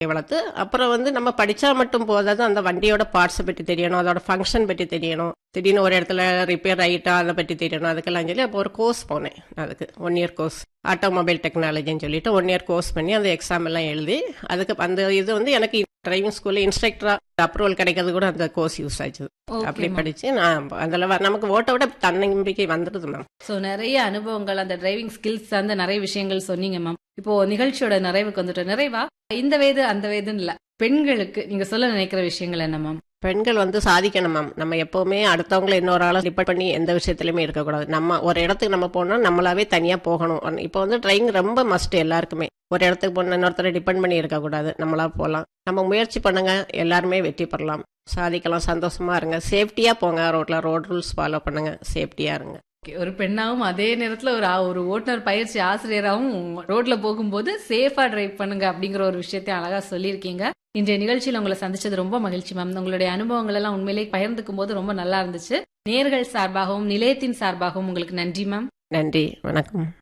வளர்த்து அப்புறம் வந்து நம்ம படிச்சா மட்டும் போதாது அந்த வண்டியோட பார்ட்ஸை பற்றி தெரியணும் அதோட ஃபங்க்ஷன் பற்றி தெரியணும் திடீர்னு ஒரு இடத்துல ரிப்பேர் ஆகிட்டா அதை பற்றி தெரியணும் அதுக்கெல்லாம் சொல்லி அப்போ ஒரு கோர்ஸ் போனேன் அதுக்கு ஒன் இயர் கோர்ஸ் ஆட்டோமொபைல் டெக்னாலஜின்னு சொல்லிட்டு ஒன் இயர் கோர்ஸ் பண்ணி அந்த எக்ஸாம் எல்லாம் எழுதி அதுக்கு அந்த இது வந்து எனக்கு டிரைவிங் ஸ்கூல்ல இன்ஸ்ட்ரக்டரா அப்ரூவல் கிடைக்கிறது கூட அந்த கோர்ஸ் யூஸ் ஆச்சு அப்படி படிச்சு நான் அதில் நமக்கு ஓட்ட விட தன்னம்பிக்கை வந்துடுது மேம் சோ நிறைய அனுபவங்கள் அந்த டிரைவிங் ஸ்கில்ஸ் சார்ந்த நிறைய விஷயங்கள் சொன்னீங்க மேம் இப்போ நிகழ்ச்சியோட நிறைவுக்கு வந்துட்டு நிறைவா இந்த வயது அந்த வயதுன்னு இல்ல பெண்களுக்கு நீங்க சொல்ல நினைக்கிற விஷயங்கள் என்ன மேம் பெண்கள் வந்து சாதிக்கணும் மேம் நம்ம எப்பவுமே அடுத்தவங்கள இன்னொரு ஆளை டிபெண்ட் பண்ணி எந்த விஷயத்துலையுமே இருக்கக்கூடாது நம்ம ஒரு இடத்துக்கு நம்ம போனோம் நம்மளாவே தனியா போகணும் இப்போ வந்து டிரைவிங் ரொம்ப மஸ்ட் எல்லாருக்குமே ஒரு இடத்துக்கு போன இன்னொருத்தரை டிபெண்ட் பண்ணி இருக்கக்கூடாது நம்மளா போகலாம் நம்ம முயற்சி பண்ணுங்க எல்லாருமே வெற்றி பெறலாம் சாதிக்கலாம் சந்தோஷமா இருங்க சேஃப்டியா போங்க ரோட்ல ரோட் ரூல்ஸ் ஃபாலோ பண்ணுங்க சேஃப்டியா இருங்க Okay, ஒரு பெண்ணாவும் அதே நேரத்துல ஒரு ஆ- ஒரு ஓட்டுநர் பயிற்சி ஆசிரியராகவும் ரோட்ல போகும்போது சேஃபா டிரைவ் பண்ணுங்க அப்படிங்கிற ஒரு விஷயத்தை அழகா சொல்லியிருக்கீங்க இன்றைய நிகழ்ச்சியில உங்களை சந்திச்சது ரொம்ப மகிழ்ச்சி மேம் உங்களுடைய அனுபவங்கள் எல்லாம் உண்மையிலேயே பகிர்ந்துக்கும் போது ரொம்ப நல்லா இருந்துச்சு நேர்கள் சார்பாகவும் நிலையத்தின் சார்பாகவும் உங்களுக்கு நன்றி மேம் நன்றி வணக்கம்